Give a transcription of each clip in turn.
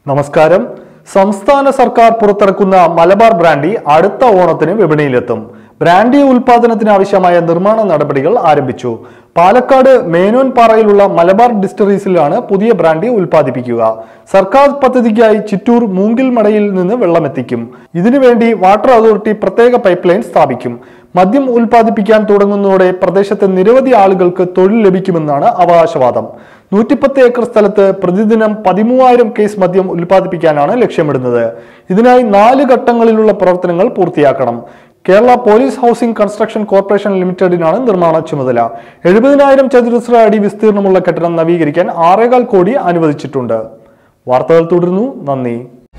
നമസ്കാരം സംസ്ഥാന സർക്കാർ പുറത്തിറക്കുന്ന മലബാർ ബ്രാൻഡി അടുത്ത ഓണത്തിന് വിപണിയിലെത്തും ബ്രാൻഡി ഉൽപാദനത്തിന് ആവശ്യമായ നിർമ്മാണ നടപടികൾ ആരംഭിച്ചു പാലക്കാട് മേനോൻ പാറയിലുള്ള മലബാർ ഡിസ്റ്ററീസിലാണ് പുതിയ ബ്രാൻഡി ഉൽപ്പാദിപ്പിക്കുക സർക്കാർ പദ്ധതിക്കായി ചിറ്റൂർ മൂങ്കിൽ മടയിൽ നിന്ന് വെള്ളമെത്തിക്കും ഇതിനുവേണ്ടി വാട്ടർ അതോറിറ്റി പ്രത്യേക പൈപ്പ് ലൈൻ സ്ഥാപിക്കും മദ്യം ഉൽപ്പാദിപ്പിക്കാൻ തുടങ്ങുന്നതോടെ പ്രദേശത്തെ നിരവധി ആളുകൾക്ക് തൊഴിൽ ലഭിക്കുമെന്നാണ് അവകാശവാദം നൂറ്റിപ്പത്ത് ഏക്കർ സ്ഥലത്ത് പ്രതിദിനം പതിമൂവായിരം കേസ് മദ്യം ഉൽപ്പാദിപ്പിക്കാനാണ് ലക്ഷ്യമിടുന്നത് ഇതിനായി നാല് ഘട്ടങ്ങളിലുള്ള പ്രവർത്തനങ്ങൾ പൂർത്തിയാക്കണം Kerala police housing construction corporation ലിമിറ്റഡിനാണ് നിർമ്മാണ ചുമതല എഴുപതിനായിരം ചതുരശ്ര അടി വിസ്തീർണമുള്ള കെട്ടിടം നവീകരിക്കാൻ ആറേകാൽ കോടി അനുവദിച്ചിട്ടുണ്ട് വാർത്തകൾ തുടരുന്നു നന്ദി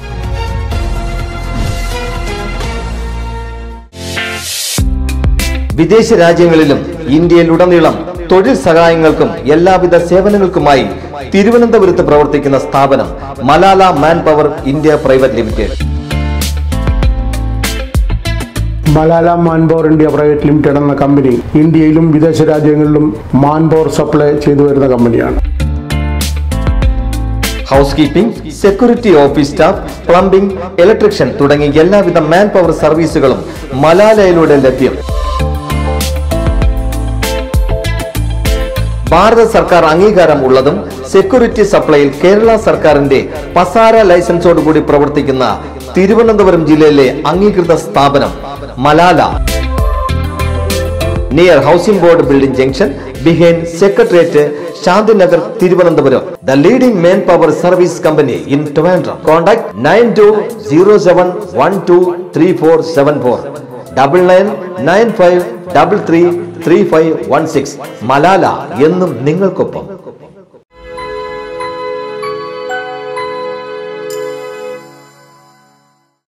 വിദേശ രാജ്യങ്ങളിലും ഇന്ത്യയിലുടനീളം തൊഴിൽ സഹായങ്ങൾക്കും എല്ലാവിധ സേവനങ്ങൾക്കുമായി തിരുവനന്തപുരത്ത് പ്രവർത്തിക്കുന്ന സ്ഥാപനം Malala man power India private limited Malala manpower India private limited എന്ന കമ്പനി ഇന്ത്യയിലും വിദേശ രാജ്യങ്ങളിലും മാൻപവർ സപ്ലൈ ചെയ്തു വരുന്ന കമ്പനിയാണ് house keeping security office staff plumbing electrician തുടങ്ങി എല്ലാവിധ മാൻ പവർ സർവീസുകളും മലാലയിലൂടെ ലഭ്യം ഭാരത സർക്കാർ അംഗീകാരം ഉള്ളതും സെക്യൂരിറ്റി സപ്ലൈയിൽ കേരള സർക്കാരിന്റെ പസാര ലൈസൻസോടുകൂടി പ്രവർത്തിക്കുന്ന തിരുവനന്തപുരം ജില്ലയിലെ അംഗീകൃത സ്ഥാപനം Malala near housing board building junction behind secretariat Shanthinagar Thiruvananthapuram the leading main power service company in Trivandrum contact nine two zero seven one two three four seven four double nine nine five double three three five one six Malala എന്നും നിങ്ങൾക്കൊപ്പം